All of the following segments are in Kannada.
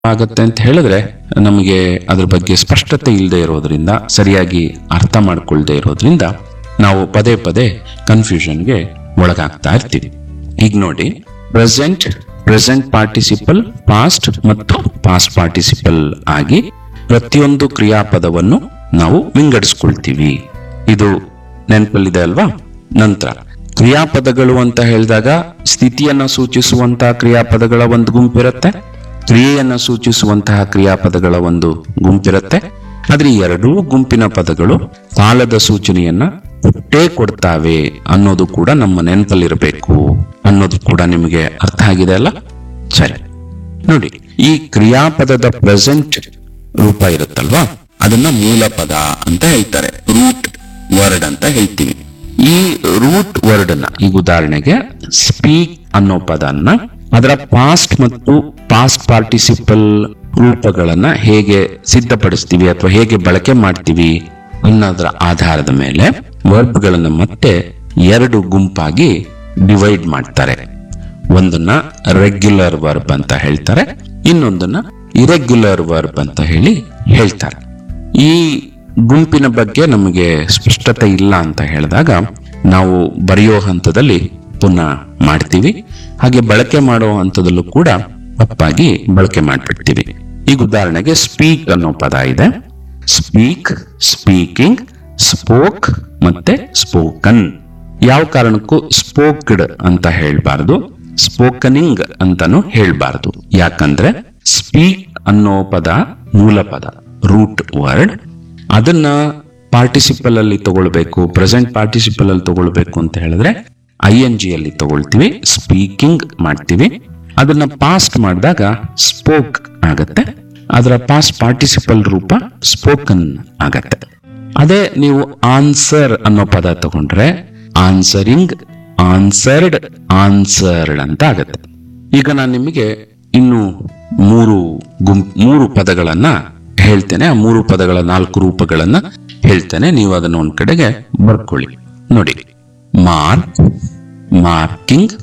ಆಗುತ್ತೆ ಅಂತ ಹೇಳಿದ್ರೆ ನಮಗೆ ಅದ್ರ ಬಗ್ಗೆ ಸ್ಪಷ್ಟತೆ ಇಲ್ಲದೆ ಇರೋದ್ರಿಂದ ಸರಿಯಾಗಿ ಅರ್ಥ ಮಾಡ್ಕೊಳ್ದೆ ಇರೋದ್ರಿಂದ ನಾವು ಪದೇ ಪದೇ ಕನ್ಫ್ಯೂಷನ್ಗೆ ಒಳಗಾಗ್ತಾ ಇರ್ತೀವಿ ಈಗ ನೋಡಿ ಪ್ರೆಸೆಂಟ್ ಪ್ರೆಸೆಂಟ್ ಪಾರ್ಟಿಸಿಪಲ್ ಪಾಸ್ಟ್ ಮತ್ತು ಪಾಸ್ಟ್ ಪಾರ್ಟಿಸಿಪಲ್ ಆಗಿ ಪ್ರತಿಯೊಂದು ಕ್ರಿಯಾಪದವನ್ನು ನಾವು ವಿಂಗಡಿಸ್ಕೊಳ್ತೀವಿ ಇದು ನೆನಪಲ್ಲಿದೆ ಅಲ್ವಾ ನಂತರ ಕ್ರಿಯಾಪದಗಳು ಅಂತ ಹೇಳಿದಾಗ ಸ್ಥಿತಿಯನ್ನ ಸೂಚಿಸುವಂತಹ ಕ್ರಿಯಾಪದಗಳ ಒಂದು ಗುಂಪಿರುತ್ತೆ ಕ್ರಿಯೆಯನ್ನ ಸೂಚಿಸುವಂತಹ ಕ್ರಿಯಾಪದಗಳ ಒಂದು ಗುಂಪಿರುತ್ತೆ ಆದ್ರೆ ಈ ಎರಡೂ ಗುಂಪಿನ ಪದಗಳು ಕಾಲದ ಸೂಚನೆಯನ್ನ ಕೊಟ್ಟೇ ಕೊಡ್ತಾವೆ ಅನ್ನೋದು ಕೂಡ ನಮ್ಮ ನೆನಪಲ್ಲಿರಬೇಕು ಅನ್ನೋದು ಕೂಡ ನಿಮಗೆ ಅರ್ಥ ಆಗಿದೆ ಅಲ್ಲ ಸರಿ ನೋಡಿ ಈ ಕ್ರಿಯಾಪದದ ಪ್ರೆಸೆಂಟ್ ರೂಪ ಇರುತ್ತಲ್ವಾ ಅದನ್ನ ಮೂಲ ಪದ ಅಂತ ಹೇಳ್ತಾರೆ ರೂಟ್ ವರ್ಡ್ ಅಂತ ಹೇಳ್ತೀವಿ ಈ ರೂಟ್ ವರ್ಡ್ ನ ಈಗ ಉದಾಹರಣೆಗೆ ಸ್ಪೀಕ್ ಅನ್ನೋ ಪದನ್ನ ಅದರ ಪಾಸ್ಟ್ ಮತ್ತು ಪಾಸ್ಟ್ ಪಾರ್ಟಿಸಿಪಲ್ ರೂಪಗಳನ್ನ ಹೇಗೆ ಸಿದ್ಧಪಡಿಸ್ತೀವಿ ಅಥವಾ ಹೇಗೆ ಬಳಕೆ ಮಾಡ್ತೀವಿ ಅನ್ನೋದರ ಆಧಾರದ ಮೇಲೆ ವರ್ಬ್ಗಳನ್ನ ಮತ್ತೆ ಎರಡು ಗುಂಪಾಗಿ ಡಿವೈಡ್ ಮಾಡ್ತಾರೆ ಒಂದನ್ನ ರೆಗ್ಯುಲರ್ ವರ್ಬ್ ಅಂತ ಹೇಳ್ತಾರೆ ಇನ್ನೊಂದನ್ನ ಇರೆಗ್ಯುಲರ್ ವರ್ಬ್ ಅಂತ ಹೇಳಿ ಹೇಳ್ತಾರೆ ಈ ಗುಂಪಿನ ಬಗ್ಗೆ ನಮಗೆ ಸ್ಪಷ್ಟತೆ ಇಲ್ಲ ಅಂತ ಹೇಳಿದಾಗ ನಾವು ಬರೆಯೋ ಹಂತದಲ್ಲಿ ಪುನಃ ಮಾಡ್ತೀವಿ ಹಾಗೆ ಬಳಕೆ ಮಾಡೋ ಹಂತದಲ್ಲೂ ಕೂಡ ತಪ್ಪಾಗಿ ಬಳಕೆ ಮಾಡ್ಬಿಡ್ತೀವಿ ಈಗ ಉದಾಹರಣೆಗೆ ಸ್ಪೀಕ್ ಅನ್ನೋ ಪದ ಇದೆ ಸ್ಪೀಕ್ ಸ್ಪೀಕಿಂಗ್ ಸ್ಪೋಕ್ ಮತ್ತೆ ಸ್ಪೋಕನ್ ಯಾವ ಕಾರಣಕ್ಕೂ ಸ್ಪೋಕ್ಡ್ ಅಂತ ಹೇಳ್ಬಾರ್ದು ಸ್ಪೋಕನಿಂಗ್ ಅಂತಾನು ಹೇಳ್ಬಾರ್ದು ಯಾಕಂದ್ರೆ ಸ್ಪೀಕ್ ಅನ್ನೋ ಪದ ಮೂಲ ಪದ ರೂಟ್ ವರ್ಡ್ ಅದನ್ನ ಪಾರ್ಟಿಸಿಪಲ್ ಅಲ್ಲಿ ತಗೊಳ್ಬೇಕು ಪ್ರೆಸೆಂಟ್ ಪಾರ್ಟಿಸಿಪಲ್ ಅಲ್ಲಿ ತಗೊಳ್ಬೇಕು ಅಂತ ಹೇಳಿದ್ರೆ ಐ ಎನ್ ಜಿ ಅಲ್ಲಿ ತಗೊಳ್ತೀವಿ ಸ್ಪೀಕಿಂಗ್ ಮಾಡ್ತೀವಿ ಅದನ್ನ ಪಾಸ್ಟ್ ಮಾಡಿದಾಗ ಸ್ಪೋಕ್ ಆಗತ್ತೆ ಅದರ ಪಾಸ್ಟ್ ಪಾರ್ಟಿಸಿಪಲ್ ರೂಪ ಸ್ಪೋಕನ್ ಆಗತ್ತೆ ಅದೇ ನೀವು ಆನ್ಸರ್ ಅನ್ನೋ ಪದ ತಗೊಂಡ್ರೆ ಆನ್ಸರಿಂಗ್ ಆನ್ಸರ್ಡ್ ಆನ್ಸರ್ಡ್ ಅಂತ ಆಗತ್ತೆ ಈಗ ನಾನು ನಿಮಗೆ ಇನ್ನು ಮೂರು ಗುಂಪ್ ಮೂರು ಪದಗಳನ್ನ ಹೇಳ್ತೇನೆ ಆ ಮೂರು ಪದಗಳ ನಾಲ್ಕು ರೂಪಗಳನ್ನ ಹೇಳ್ತೇನೆ ನೀವು ಅದನ್ನ ಒಂದ್ ಕಡೆಗೆ ಬರ್ಕೊಳ್ಳಿ ನೋಡಿ mark marking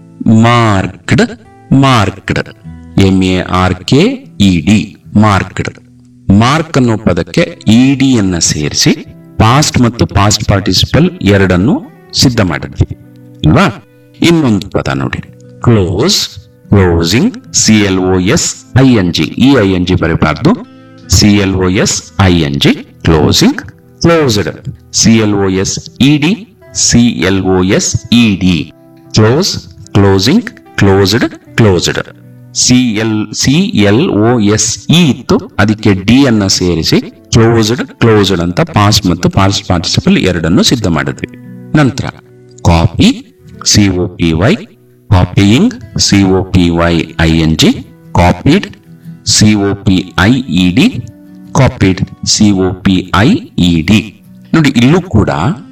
marked marked M A R K E D marked mark ಅನ್ನೋ ಪದಕ್ಕೆ ಇಡಿ ಅನ್ನ ಸೇರಿಸಿ ಪಾಸ್ಟ್ ಮತ್ತು ಪಾಸ್ಟ್ ಪಾರ್ಟಿಸಿಪಲ್ ಎರಡನ್ನು ಸಿದ್ಧ ಮಾಡಿದ್ವಿ ಅಲ್ವಾ ಇನ್ನೊಂದು ಪದ ನೋಡಿ close closing C L O S I N G ಈ ಐ ಎನ್ ಜಿ ಬರೀಬಾರ್ದು C L O S I N G closing closed C L O S E D C L O S E D close closing closed closed C L C L O S E ಇತ್ತು ಅದಕ್ಕೆ ಡಿ ಅನ್ನ ಸೇರಿಸಿ ಕ್ಲೋಸ್ಡ್ ಕ್ಲೋಸ್ಡ್ ಅಂತ ಪಾಸ್ಟ್ ಮತ್ತು ಪಾಸ್ಟ್ ಪಾರ್ಟಿಸಿಪಲ್ ಎರಡನ್ನು ಸಿದ್ಧ ಮಾಡಿದ್ವಿ ನಂತರ copy C O P Y copying C O P Y I N G copied C O P I E D copied C O P I E D ನೋಡಿ ಇಲ್ಲೂ ಕೂಡ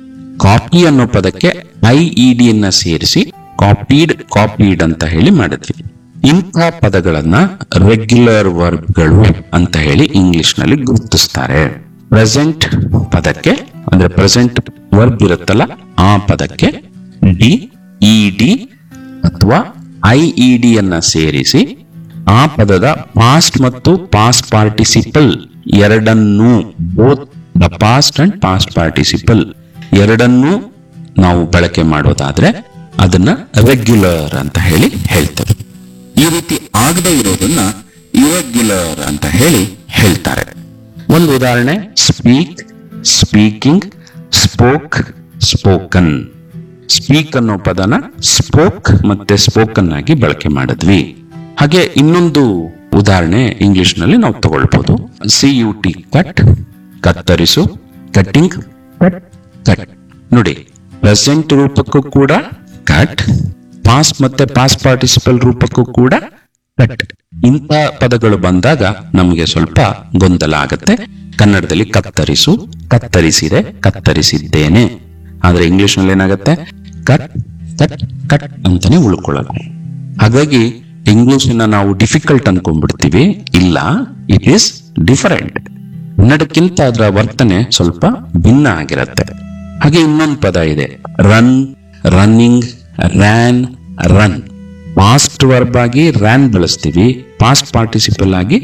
ಕಾಪಿ ಅನ್ನೋ ಪದಕ್ಕೆ ಐ ಇ ಡಿ ಅನ್ನ ಸೇರಿಸಿ ಕಾಪಿಡ್ ಕಾಪಿಡ್ ಅಂತ ಹೇಳಿ ಮಾಡಿದ್ವಿ ಇಂಥ ಪದಗಳನ್ನ ರೆಗ್ಯುಲರ್ ವರ್ಬ್ಗಳು ಅಂತ ಹೇಳಿ ಇಂಗ್ಲಿಷ್ ನಲ್ಲಿ ಗುರುತಿಸ್ತಾರೆ ಪ್ರೆಸೆಂಟ್ ಪದಕ್ಕೆ ಅಂದ್ರೆ ಪ್ರೆಸೆಂಟ್ ವರ್ಬ್ ಇರುತ್ತಲ್ಲ ಆ ಪದಕ್ಕೆ ಡಿ ಇ ಡಿ ಅಥವಾ ಐ ಇ ಡಿ ಅನ್ನ ಸೇರಿಸಿ ಆ ಪದದ ಪಾಸ್ಟ್ ಮತ್ತು ಪಾಸ್ಟ್ ಪಾರ್ಟಿಸಿಪಲ್ ಎರಡನ್ನೂ both the past and past participle ಎರಡನ್ನೂ ನಾವು ಬಳಕೆ ಮಾಡೋದಾದ್ರೆ ಅದನ್ನ ರೆಗ್ಯುಲರ್ ಅಂತ ಹೇಳಿ ಹೇಳ್ತೇವೆ ಈ ರೀತಿ ಆಗದೆ ಇರೋದನ್ನ ಇರೆಗ್ಯುಲರ್ ಅಂತ ಹೇಳಿ ಹೇಳ್ತಾರೆ ಒಂದು ಉದಾಹರಣೆ speak speaking spoke spoken speak ಅನ್ನೋ ಪದನ ಸ್ಪೋಕ್ ಮತ್ತೆ ಸ್ಪೋಕನ್ ಆಗಿ ಬಳಕೆ ಮಾಡಿದ್ವಿ ಹಾಗೆ ಇನ್ನೊಂದು ಉದಾಹರಣೆ ಇಂಗ್ಲಿಷ್ ನಲ್ಲಿ ನಾವು ತಗೊಳ್ಬಹುದು ಸಿ ಯು ಟಿ ಕಟ್ ಕತ್ತರಿಸು ಕಟ್ಟಿಂಗ್ ಕಟ್ ಕಟ್ ನೋಡಿ ಪ್ರೆಸೆಂಟ್ ರೂಪಕ್ಕೂ ಕೂಡ ಕಟ್ ಪಾಸ್ಟ್ ಮತ್ತೆ ಪಾಸ್ಟ್ ಪಾರ್ಟಿಸಿಪಲ್ ರೂಪಕ್ಕೂ ಕೂಡ ಕಟ್ ಇಂಥ ಪದಗಳು ಬಂದಾಗ ನಮಗೆ ಸ್ವಲ್ಪ ಗೊಂದಲ ಆಗತ್ತೆ ಕನ್ನಡದಲ್ಲಿ ಕತ್ತರಿಸು ಕತ್ತರಿಸಿದೆ ಕತ್ತರಿಸಿದ್ದೇನೆ ಆದ್ರೆ ಇಂಗ್ಲಿಷ್ ನಲ್ಲಿ ಏನಾಗತ್ತೆ ಕಟ್ ಕಟ್ ಕಟ್ ಅಂತಾನೆ ಉಳ್ಕೊಳ್ಳೋದು ಹಾಗಾಗಿ ಇಂಗ್ಲಿಷಿನ ನಾವು ಡಿಫಿಕಲ್ಟ್ ಅನ್ಕೊಂಡ್ಬಿಡ್ತೀವಿ ಇಲ್ಲ ಇಟ್ ಈಸ್ ಡಿಫರೆಂಟ್ ಕನ್ನಡಕ್ಕಿಂತ ಅದರ ವರ್ತನೆ ಸ್ವಲ್ಪ ಭಿನ್ನ ಆಗಿರುತ್ತೆ ಹಾಗೆ ಇನ್ನೊಂದು ಪದ ಇದೆ run running ran run past past verb ಆಗಿ ರ್ಯಾನ್ ಬಳಸ್ತೀವಿ ಪಾಸ್ಟ್ ಪಾರ್ಟಿಸಿಪಲ್ ಆಗಿ